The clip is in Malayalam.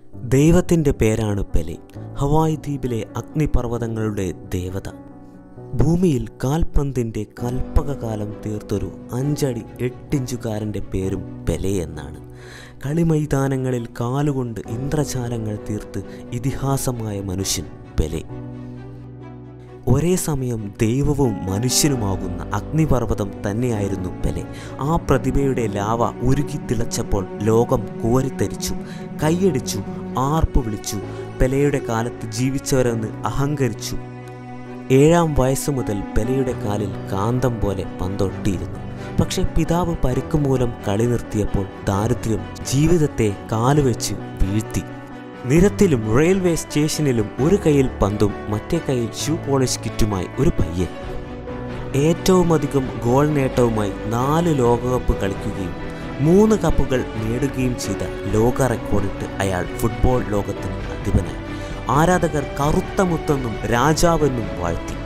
ദൈവത്തിൻ്റെ പേരാണ് പെലെ ഹവായ് ദ്വീപിലെ അഗ്നിപർവ്വതങ്ങളുടെ ദേവത ഭൂമിയിൽ കാൽപന്തിൻ്റെ കൽപ്പകകാലം തീർത്തൊരു അഞ്ചടി എട്ടിഞ്ചുകാരൻ്റെ പേരും പെലെ എന്നാണ് കളിമൈതാനങ്ങളിൽ കാലുകൊണ്ട് ഇന്ദ്രജാലങ്ങൾ തീർത്ത് ഇതിഹാസമായ മനുഷ്യൻ പെലെ ഒരേ സമയം ദൈവവും മനുഷ്യനുമാകുന്ന അഗ്നിപർവ്വതം തന്നെയായിരുന്നു പെലെ ആ പ്രതിഭയുടെ ലാവ ഉരുകി തിളച്ചപ്പോൾ ലോകം കോരിത്തരിച്ചു കൈയടിച്ചു ആർപ്പ് വിളിച്ചു പെലെയുടെ കാലത്ത് ജീവിച്ചവരെന്ന് അഹങ്കരിച്ചു ഏഴാം വയസ്സ് മുതൽ പെലെയുടെ കാലിൽ കാന്തം പോലെ പന്തൊട്ടിയിരുന്നു പക്ഷെ പിതാവ് പരിക്ക് മൂലം കളി നിർത്തിയപ്പോൾ ദാരിദ്ര്യം ജീവിതത്തെ കാലുവെച്ച് വീഴ്ത്തി നിരത്തിലും റെയിൽവേ സ്റ്റേഷനിലും ഒരു കൈയിൽ പന്തും മറ്റേ കൈയിൽ ഷൂ പോളിഷ് കിറ്റുമായി ഒരു പയ്യൻ ഏറ്റവുമധികം ഗോൾ നേട്ടവുമായി നാല് ലോകകപ്പ് കളിക്കുകയും മൂന്ന് കപ്പുകൾ നേടുകയും ചെയ്ത ലോക റെക്കോർഡിട്ട് അയാൾ ഫുട്ബോൾ ലോകത്തിന് അധിപനായി ആരാധകർ കറുത്ത മുത്തെന്നും രാജാവെന്നും വാഴ്ത്തി